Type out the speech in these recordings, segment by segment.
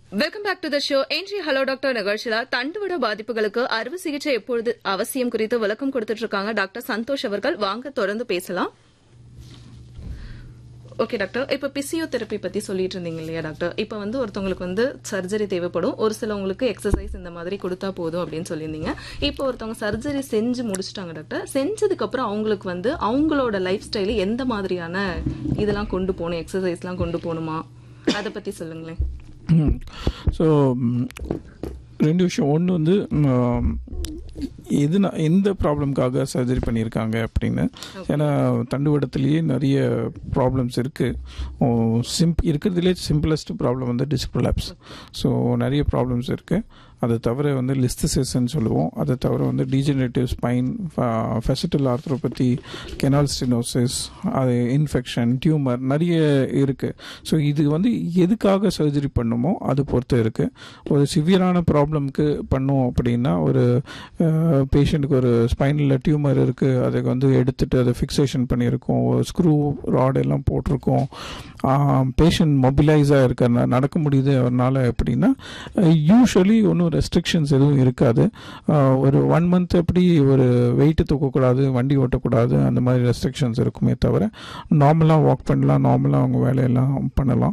welcome back to the show இன்றைய hello doctor நிகழ்ச்சியில தண்டுவட பாதிப்புகளுக்கு அறுவை சிகிச்சை எப்பொழுது அவசியம் குறித்து விளக்கம் கொடுத்துட்டு இருக்காங்க டாக்டர் சந்தோஷ் அவர்கள் வாங்க தொடர்ந்து பேசலாம் ஓகே டாக்டர் இப்ப பிசியோதெரப்பி பத்தி சொல்லிட்டு இருந்தீங்க இல்லையா டாக்டர் இப்ப வந்து ஒருத்தவங்களுக்கு வந்து சர்ஜரி தேவைப்படும் ஒரு சிலவங்களுக்கு எக்ஸசைஸ் இந்த மாதிரி கொடுத்தா போதும் அப்படின்னு சொல்லியிருந்தீங்க இப்போ ஒருத்தவங்க சர்ஜரி செஞ்சு முடிச்சிட்டாங்க டாக்டர் செஞ்சதுக்கு அப்புறம் அவங்களுக்கு வந்து அவங்களோட லைஃப் ஸ்டைல எந்த மாதிரியான இதெல்லாம் கொண்டு போகணும் எக்ஸசைஸ்லாம் கொண்டு போகணுமா அதை பத்தி சொல்லுங்களேன் ஸோ ரெண்டு விஷயம் ஒன்று வந்து ம், எதுனா எந்த ப்ராப்ளம்காக சர்ஜரி பண்ணியிருக்காங்க அப்படின்னு ஏன்னா தண்டுவடத்துலேயே நிறைய ப்ராப்ளம்ஸ் இருக்குது சிம்ப் இருக்கிறதுலே சிம்பிளஸ்ட் ப்ராப்ளம் வந்து டிஸ்பிரலாப்ஸ் ஸோ நிறைய ப்ராப்ளம்ஸ் இருக்குது அதை தவிர வந்து லிஸ்தசிஸ்ன்னு சொல்லுவோம் அதை தவிர வந்து degenerative spine facetal arthropathy canal stenosis அது இன்ஃபெக்ஷன் டியூமர் நிறைய இருக்குது ஸோ இது வந்து எதுக்காக சர்ஜரி பண்ணுமோ அது பொறுத்து இருக்குது ஒரு சிவியரான ப்ராப்ளம்க்கு பண்ணோம் அப்படின்னா ஒரு பேஷண்ட்டுக்கு ஒரு ஸ்பைனில் டியூமர் இருக்குது அதுக்கு வந்து எடுத்துட்டு அதை ஃபிக்சேஷன் பண்ணியிருக்கோம் ஒரு ஸ்க்ரூ ராட் எல்லாம் போட்டிருக்கோம் பேஷண்ட் மொபிலைஸாக இருக்க நடக்க முடியுது அவரால் எப்படின்னா யூஸ்வலி ஒன்றும் ரெஸ்ட்ரிக்ஷன்ஸ் எதுவும் இருக்காது ஆஹ் ஒரு ஒன் மந்த் எப்படி ஒரு வெயிட்டு தூக்கக்கூடாது வண்டி ஓட்டக்கூடாது அந்த மாதிரி ரெஸ்ட்ரிக்ஷன்ஸ் இருக்குமே தவிர நார்மலாக வாக் பண்ணலாம் நார்மலாக அவங்க வேலையெல்லாம் பண்ணலாம்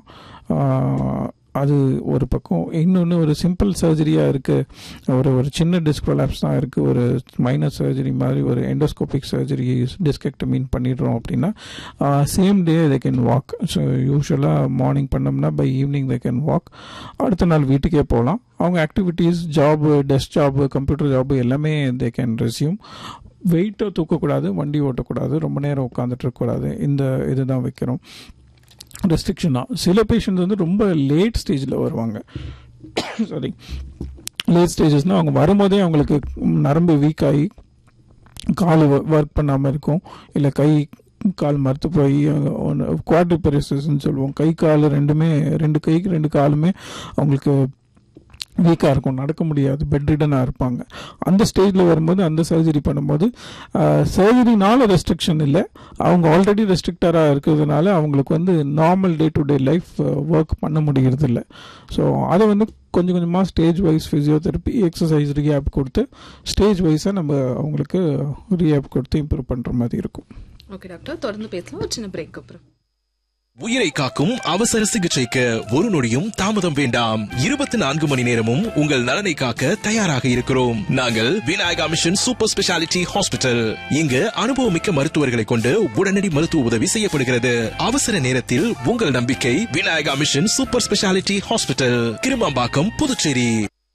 ஆஹ் அது ஒரு பக்கம் இன்னொன்று ஒரு சிம்பிள் சர்ஜரியாக இருக்குது ஒரு ஒரு சின்ன டிஸ்க் ப்ரொலாப்ஸ் தான் இருக்குது ஒரு மைனர் சர்ஜரி மாதிரி ஒரு எண்டோஸ்கோபிக் சர்ஜரி டிஸ்கெக்டமின் பண்ணிடுறோம் அப்படின்னா same day they can walk so யூஸ்வலாக மார்னிங் பண்ணோம்னா by evening they can walk அடுத்த நாள் வீட்டுக்கே போகலாம் அவங்க activities job desk job computer job எல்லாமே தே கேன் ரெசியூம் வெயிட்டை தூக்கக்கூடாது வண்டி ஓட்டக்கூடாது ரொம்ப நேரம் உட்காந்துட்டு இருக்கக்கூடாது இந்த இதுதான் வைக்கிறோம் ரெஸ்ட்ரிக்ஷன் தான் சில பேஷண்ட் வந்து ரொம்ப லேட் ஸ்டேஜில் வருவாங்க சாரி லேட் ஸ்டேஜஸ்னால் அவங்க வரும்போதே அவங்களுக்கு நரம்பு வீக் ஆகி கால் ஒர்க் பண்ணாமல் இருக்கும் இல்லை கை கால் மறுத்து போய் குவாட்ரிபெரிசஸ்ன்னு சொல்லுவோம் கை கால் ரெண்டுமே ரெண்டு கைக்கு ரெண்டு காலுமே அவங்களுக்கு வீக்காக இருக்கும் நடக்க முடியாது பெட்ரிடனாக இருப்பாங்க அந்த ஸ்டேஜில் வரும்போது அந்த சர்ஜரி பண்ணும்போது சர்ஜரினால ரெஸ்ட்ரிக்ஷன் இல்லை அவங்க ஆல்ரெடி ரெஸ்ட்ரிக்டராக இருக்கிறதுனால அவங்களுக்கு வந்து normal day to day life work பண்ண முடிகிறது இல்லை ஸோ அதை வந்து கொஞ்சம் கொஞ்சமாக stage wise physiotherapy exercise rehab கொடுத்து ஸ்டேஜ் வைஸாக நம்ம அவங்களுக்கு ரீஹேப் கொடுத்து இம்ப்ரூவ் பண்ணுற மாதிரி இருக்கும் ஓகே டாக்டர் தொடர்ந்து பேசலாம் ஒரு சின்ன பிரேக் அப்புறம் உயிரை காக்கும் அவசர சிகிச்சைக்கு ஒரு நொடியும் தாமதம் வேண்டாம் இருபத்தி நான்கு மணி நேரமும் உங்கள் நலனை காக்க தயாராக இருக்கிறோம் நாங்கள் Vinayaka mission super speciality hospital இங்கு அனுபவமிக்க மருத்துவர்களை கொண்டு உடனடி மருத்துவ உதவி செய்யப்படுகிறது அவசர நேரத்தில் உங்கள் நம்பிக்கை Vinayaka mission super speciality hospital Kirumampakkam Puducherry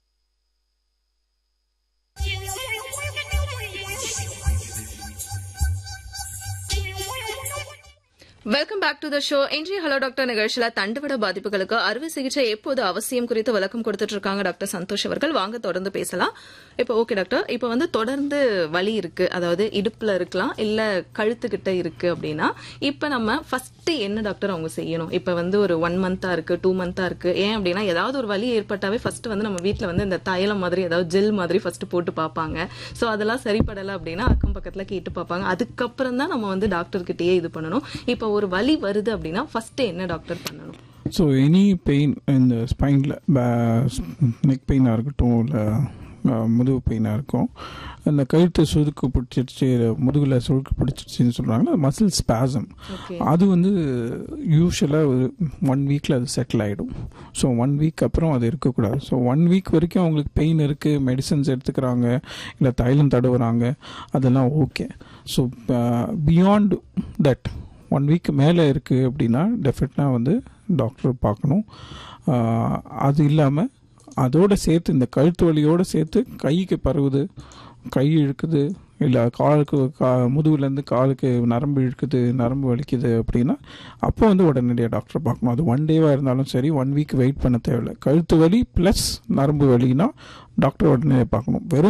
welcome back to the show இன்றைய ஹலோ டாக்டர் நிகழ்ச்சியில தண்டுவட பாதிப்புகளுக்கு அறுவை சிகிச்சை எப்போது அவசியம் குறித்து விளக்கம் கொடுத்துட்டு இருக்காங்க டாக்டர் சந்தோஷ் அவர்கள் வாங்க தொடர்ந்து பேசலாம் இப்போ ஓகே டாக்டர் இப்போ வந்து தொடர்ந்து வலி இருக்கு அதாவது இடுப்புல இருக்கலாம் இல்ல கழுத்துக்கிட்ட இருக்கு அப்படின்னா இப்போ நம்ம ஃபர்ஸ்ட் என்ன டாக்டர் அவங்க செய்யணும் இப்போ வந்து ஒரு ஒன் மந்தா இருக்கு டூ மந்தா இருக்கு ஏன் அப்படின்னா ஏதாவது ஒரு வலி ஏற்பட்டாவே ஃபர்ஸ்ட் வந்து நம்ம வீட்ல வந்து இந்த தைலம் மாதிரி ஏதாவது ஜெல் மாதிரி ஃபர்ஸ்ட் போட்டு பார்ப்பாங்க ஸோ அதெல்லாம் சரிப்படலை அப்படின்னா அக்கம் பக்கத்துல கேட்டு பார்ப்பாங்க அதுக்கப்புறம் தான் நம்ம வந்து டாக்டர் கிட்டயே இது பண்ணணும் இப்போ ஒரு வலி வருது அப்படின்னா ஃபர்ஸ்ட் என்ன டாக்டர் பண்ணணும் ஸோ எனி பெயின் இந்த ஸ்பைனில் நெக் பெயினாக இருக்கட்டும் இல்லை முதுகு பெயினாக இருக்கும் அந்த கழுத்து சுருக்கு பிடிச்சிருச்சு முதுகில் சுருக்கு பிடிச்சிருச்சுன்னு சொல்கிறாங்களா மசில் ஸ்பாசம் ஓகே அது வந்து யூஸ்வலாக ஒரு ஒன் வீக்கில் அது செட்டில் ஆகிடும் ஸோ ஒன் வீக் அப்புறம் அது இருக்கக்கூடாது ஸோ ஒன் வீக் வரைக்கும் அவங்களுக்கு பெயின் இருக்குது மெடிசன்ஸ் எடுத்துக்கிறாங்க இல்லை தைலம் தடவுறாங்க அதெல்லாம் okay so beyond that one week மேலே இருக்குது அப்படின்னா டெஃபினட்டாக வந்து டாக்டர் பார்க்கணும் ஆஹ் அது இல்லாமல் அதோட சேர்த்து இந்த கழுத்து வலியோடு சேர்த்து கைக்கு பரவுது கை இழுக்குது இல்லை காலுக்கு கா முதுகுலேருந்து காலுக்கு நரம்பு இழுக்குது நரம்பு வலிக்குது அப்படின்னா அப்போ வந்து உடனடியாக டாக்டர் பார்க்கணும் அது ஒன் டேவாக இருந்தாலும் சரி ஒன் வீக் வெயிட் பண்ண தேவையில்லை கழுத்து வலி ப்ளஸ் நரம்பு வலினா டாக்டர் உடனே பார்க்கணும் வெறும்